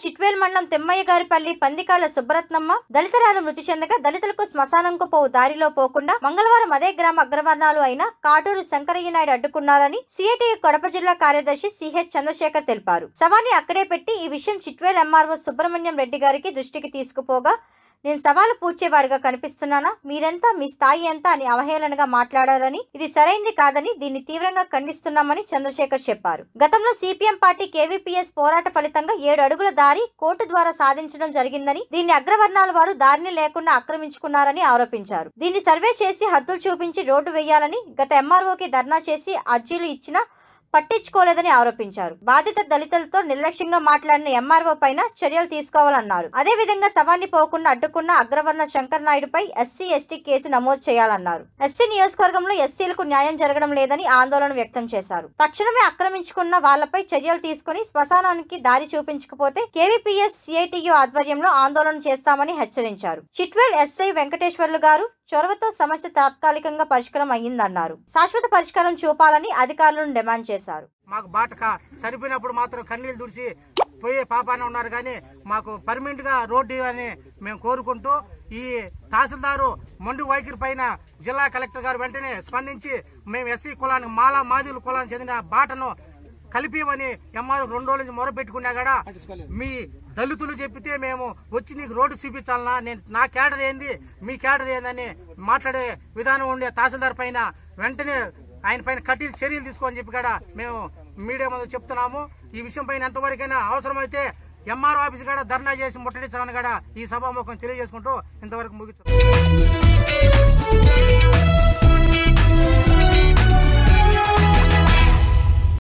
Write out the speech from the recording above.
చిట్వేల్ మండలం తెమ్మయ్య గారిపల్లి పందికాళ్ల సుబ్బరత్నమ్మ దళితరాలు మృతి చెందగా దళితులకు శ్మశానంకు పోవు దారిలో పోకుండా మంగళవారం అదే గ్రామ అగ్రవర్ణాలు అయిన కాటూరు శంకరయ్య నాయుడు అడ్డుకున్నారని సిఐటి కడప జిల్లా కార్యదర్శి సిహెచ్ చంద్రశేఖర్ తెలిపారు శవాన్ని అక్కడే పెట్టి ఈ విషయం చిట్వేల్ ఎంఆర్ఓ సుబ్రహ్మణ్యం రెడ్డి గారికి దృష్టికి తీసుకుపోగా నేను సవాలు పూడ్చేవాడిగా కనిపిస్తున్నానా మీరెంత మీ స్థాయి ఎంత అని అవహేళనగా మాట్లాడారని ఇది సరైంది కాదని దీన్ని తీవ్రంగా ఖండిస్తున్నామని చంద్రశేఖర్ చెప్పారు గతంలో సిపిఎం పార్టీ కేవీపీఎస్ పోరాట ఫలితంగా ఏడు అడుగుల దారి కోర్టు ద్వారా సాధించడం జరిగిందని దీన్ని అగ్రవర్ణాల వారు దారిని లేకుండా ఆక్రమించుకున్నారని ఆరోపించారు దీన్ని సర్వే చేసి హద్దులు చూపించి రోడ్డు వేయాలని గత ఎంఆర్ఓకి ధర్నా చేసి అర్జీలు ఇచ్చినా పట్టించుకోలేదని ఆరోపించారు బాధిత దళితులతో నిర్లక్ష్యంగా మాట్లాడిన ఎంఆర్ఓ పైన చర్యలు తీసుకోవాలన్నారు అదే విధంగా శవాన్ని పోకుండా అడ్డుకున్న అగ్రవర్ణ శంకర్ నాయుడుపై ఎస్సీ ఎస్టీ కేసు నమోదు చేయాలన్నారు ఎస్సీ నియోజకవర్గంలో ఎస్సీలకు న్యాయం జరగడం లేదని ఆందోళన వ్యక్తం చేశారు తక్షణమే ఆక్రమించుకున్న వాళ్లపై చర్యలు తీసుకుని శ్మశానానికి దారి చూపించకపోతే కేవీపీఎస్ సిఐటియు ఆధ్వర్యంలో ఆందోళన చేస్తామని హెచ్చరించారు చిట్వెల్ ఎస్ఐ వెంకటేశ్వర్లు గారు చొరవతో సమస్య తాత్కాలికంగా పరిష్కారం అయ్యిందన్నారు శాశ్వత పరిష్కారం చూపాలని అధికారులను డిమాండ్ చేశారు మాకు బాటక చనిపోయినప్పుడు మాత్రం కన్నీళ్ళు తుడిచి పోయే పాపానే ఉన్నారు కానీ మాకు పర్మనెంట్ గా రోడ్డు ఇవ్వని మేము కోరుకుంటూ ఈ తహసీల్దారు మొండి వైఖరి పైన జిల్లా కలెక్టర్ గారు వెంటనే స్పందించి మేము ఎస్సీ కులానికి మాలా మాదిల కులానికి చెందిన బాటను కలిపివని ఎంఆర్ రెండు రోజుల నుంచి మొరపెట్టుకున్నా కూడా మీ దళితులు చెప్పితే మేము వచ్చి నీకు రోడ్డు చూపించాలన్నా నేను నా క్యాడర్ ఏంది మీ క్యాడర్ ఏందని మాట్లాడే విధానం ఉండే తహసీల్దార్ పైన వెంటనే ఆయన పైన కఠిన చర్యలు తీసుకోని చెప్పి కూడా మేము మీడియా ముందు చెప్తున్నాము ఈ విషయం పైన ఎంతవరకైనా అవసరమైతే ఎంఆర్ ఆఫీస్ కూడా ధర్నా చేసి ముట్టడించాలని కూడా ఈ సభాముఖం తెలియజేసుకుంటూ ఇంతవరకు ముగించారు